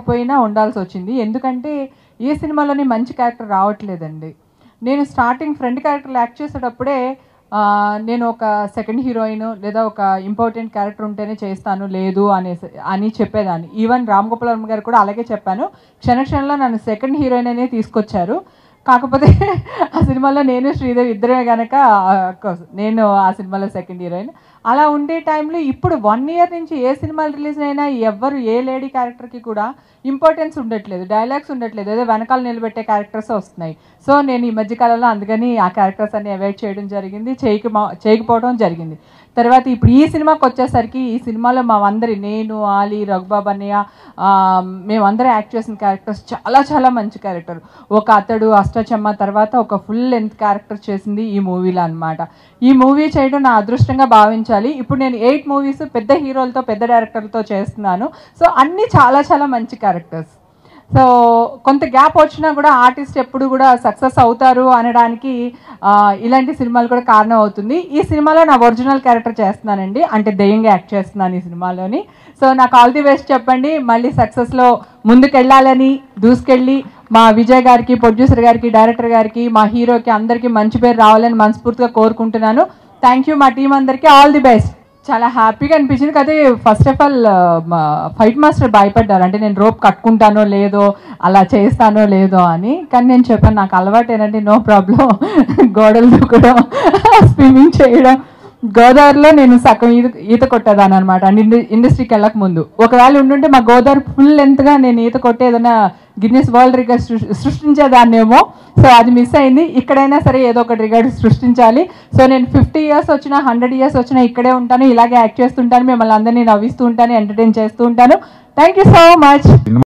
లేకపోయినా ఉండాల్సి వచ్చింది ఎందుకంటే ఏ సినిమాలోని మంచి క్యారెక్టర్ రావట్లేదండి నేను స్టార్టింగ్ ఫ్రెండ్ క్యారెక్టర్లు యాక్ట్ చేసేటప్పుడే ఆ, నేను ఒక సెకండ్ హీరోయిన్ లేదా ఒక ఇంపార్టెంట్ క్యారెక్టర్ ఉంటేనే చేస్తాను లేదు అనేసి అని చెప్పేదాన్ని ఈవెన్ రామ్ గోపాల్ వర్మ గారు కూడా అలాగే చెప్పాను క్షణ క్షణంలో నన్ను సెకండ్ హీరోయిన్ అనే తీసుకొచ్చారు కాకపోతే ఆ సినిమాలో నేను శ్రీదేవి ఇద్దరే కనుక నేను ఆ సినిమాలో సెకండ్ హీరోయిన్ అలా ఉండే టైంలో ఇప్పుడు వన్ ఇయర్ నుంచి ఏ సినిమాలు రిలీజ్ అయినా ఎవ్వరు ఏ లేడీ క్యారెక్టర్కి కూడా ఇంపార్టెన్స్ ఉండట్లేదు డైలాగ్స్ ఉండట్లేదు ఏదో వెనకాల నిలబెట్టే క్యారెక్టర్స్ వస్తున్నాయి సో నేను ఈ మధ్యకాలంలో అందుకని ఆ క్యారెక్టర్స్ అన్ని అవాయిడ్ చేయడం జరిగింది చేయక చేయకపోవడం జరిగింది తర్వాత ఇప్పుడు ఈ సినిమాకి వచ్చేసరికి ఈ సినిమాలో మా అందరి నేను ఆలీ రఘుబాబు అన్నయ్య ఆ, మేమందరం యాక్ట్ చేసిన క్యారెక్టర్స్ చాలా చాలా మంచి క్యారెక్టర్ ఒక అతడు అష్టచమ్మ తర్వాత ఒక ఫుల్ లెంత్ క్యారెక్టర్ చేసింది ఈ మూవీలో అన్నమాట ఈ మూవీ చేయడం నా అదృష్టంగా భావించాలి ఇప్పుడు నేను ఎయిట్ మూవీస్ పెద్ద హీరోలతో పెద్ద డైరెక్టర్లతో చేస్తున్నాను సో అన్నీ చాలా చాలా మంచి క్యారెక్టర్స్ సో కొంత గ్యాప్ వచ్చినా కూడా ఆర్టిస్ట్ ఎప్పుడు కూడా సక్సెస్ అవుతారు అనడానికి ఆ, ఇలాంటి సినిమాలు కూడా కారణం అవుతుంది ఈ సినిమాలో నా ఒరిజినల్ క్యారెక్టర్ చేస్తున్నానండి అంటే దెయ్యంగా యాక్ట్ చేస్తున్నాను ఈ సినిమాలోని సో నాకు ఆల్ ది బెస్ట్ చెప్పండి మళ్ళీ సక్సెస్లో ముందుకెళ్ళాలని దూసుకెళ్ళి మా విజయ్ గారికి ప్రొడ్యూసర్ గారికి డైరెక్టర్ గారికి మా హీరోకి అందరికీ మంచి పేరు రావాలని మనస్ఫూర్తిగా కోరుకుంటున్నాను థ్యాంక్ యూ మా టీం అందరికీ ఆల్ ది బెస్ట్ చాలా హ్యాపీగా అనిపించింది కదా first of all fight master భయపడ్డారు అంటే నేను రోప్ కట్టుకుంటానో లేదో అలా చేస్తానో లేదో అని కానీ నేను చెప్పాను నాకు అలవాటు ఏంటంటే నో ప్రాబ్లం గోడలు దూకడం స్విమ్మింగ్ చేయడం గోదావరిలో నేను సగం ఈత ఈత కొట్టేదాన్ని అనమాట ఇండస్ట్రీకి వెళ్ళక ముందు ఒకవేళ ఉండుంటే మా గోదావరి ఫుల్ లెంత్గా నేను ఈత కొట్టి ఏదైనా గిన్నెస్ వరల్డ్ రికార్డ్ సృష్టించేదాన్నేమో సో అది మిస్ అయింది ఇక్కడైనా సరే ఏదో ఒక రికార్డ్ సృష్టించాలి సో నేను ఫిఫ్టీ ఇయర్స్ వచ్చినా హండ్రెడ్ ఇయర్స్ వచ్చినా ఇక్కడే ఉంటాను ఇలాగే యాక్ట్ చేస్తుంటాను మిమ్మల్ని అందరినీ నవ్విస్తూ ఉంటాను ఎంటర్టైన్ చేస్తూ ఉంటాను థ్యాంక్ యూ సో మచ్